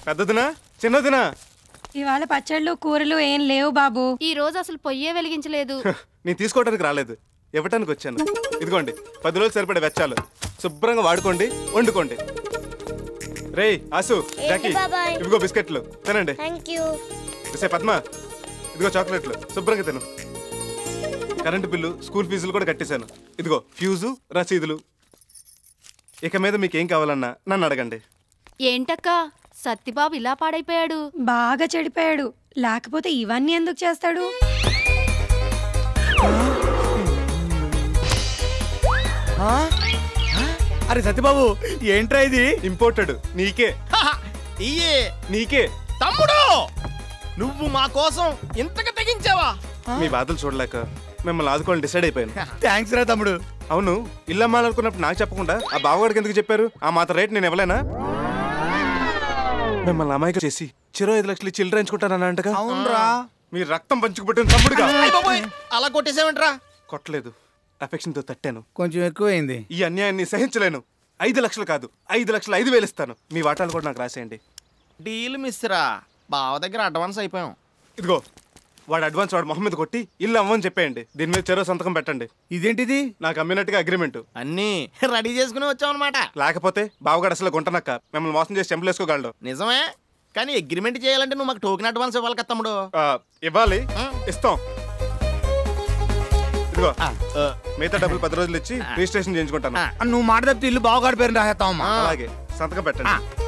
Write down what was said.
పెద్దదినా చిన్నదినా ఇవాళ పచ్చళ్ళు కూరలు ఏం లేవు బాబు ఈ రోజు అసలు పొయ్యే వెలిగించలేదు నేను తీసుకోవడానికి రాలేదు ఇవ్వటానికి వచ్చాను ఇదిగోండి పది రోజులు సరిపడే వెచ్చాలు శుభ్రంగా వాడుకోండి వండుకోండి రేయ్ ఆసు జాకీ బాబాయ్? ఇదిగో బిస్కెట్లు తినండి థ్యాంక్ యూ సే పద్మ ఇదిగో చాక్లెట్లు శుభ్రంగా తిను కరెంటు బిల్లు స్కూల్ ఫీజులు కూడా కట్టేశాను ఇదిగో ఫ్యూజు రసీదులు ఇక మీద మీకు ఏం కావాలన్నా నన్ను అడగండి ఏంటక్క సత్తిబాబు ఇలా పాడైపోయాడు బాగా చెడిపోయాడు లేకపోతే ఇవన్నీ ఎందుకు చేస్తాడు అరే సత్యబాబు ఏంట్రా ఇది ఇంపోర్టెడ్ నీకే ఇయ్యే నీకే తమ్ముడు నువ్వు మా కోసం ఇంతకు తెగించావా మీ బాధలు చూడలేక మిమ్మల్ని ఆదుకోవాలని డిసైడ్ అయిపోయాను థ్యాంక్స్ రా తమ్ముడు అవును ఇల్లు అమ్మాలనుకున్నప్పుడు నాకు చెప్పకుండా ఆ బావగాడికి ఎందుకు చెప్పారు ఆ మాత్రం రేట్ నేను ఇవ్వలేనా మిమ్మల్ని అమాయక చేసి చిరో ఐదు లక్షలు చిల్లరించుకుంటానని అంటగా అవునరా మీ రక్తం పంచుకుపెట్టిన తమ్ముడుగా అయ్ బాబోయ్, అలా కొట్టేసావేంట్రా కొట్టలేదు affection తో తట్టాను కొంచెం ఎక్కువైంది ఈ అన్యాయాన్ని సహించలేను ఐదు లక్షలు కాదు ఐదు లక్షలు ఐదు వేలు ఇస్తాను మీ వాటాలు కూడా నాకు రాసేయండి డీల్ మిస్రా బావ దగ్గర అడ్వాన్స్ అయిపోయాం ఇదిగో వాడు అడ్వాన్స్ వాడు మొహం మీద కొట్టి ఇల్లు అమ్మని చెప్పేయండి దీని మీద చెరో సంతకం పెట్టండి ఇదేంటిది నాకు అమ్మినట్టుగా అగ్రిమెంట్ అన్నీ రెడీ చేసుకుని వచ్చాం అనమాట లేకపోతే బావగాడు అసలు గుంటనక్క మిమ్మల్ని మోసం చేసి చెంపలేసుకోగలడు నిజమే కానీ అగ్రిమెంట్ చేయాలంటే నువ్వు మాకు టోకెన్ అడ్వాన్స్ ఇవ్వాలి కదా తమ్ముడు ఆ, ఇవ్వాలి ఇస్తాం ఇదిగో ఆ, మిగతా డబ్బులు పది రోజులు ఇచ్చి రిజిస్ట్రేషన్ చేయించుకుంటాను ఆ. నువ్వు మాట తప్పితే ఇల్లు బాగా పేరు రాసేస్తావమ్మా అలాగే సంతకం పెట్టండి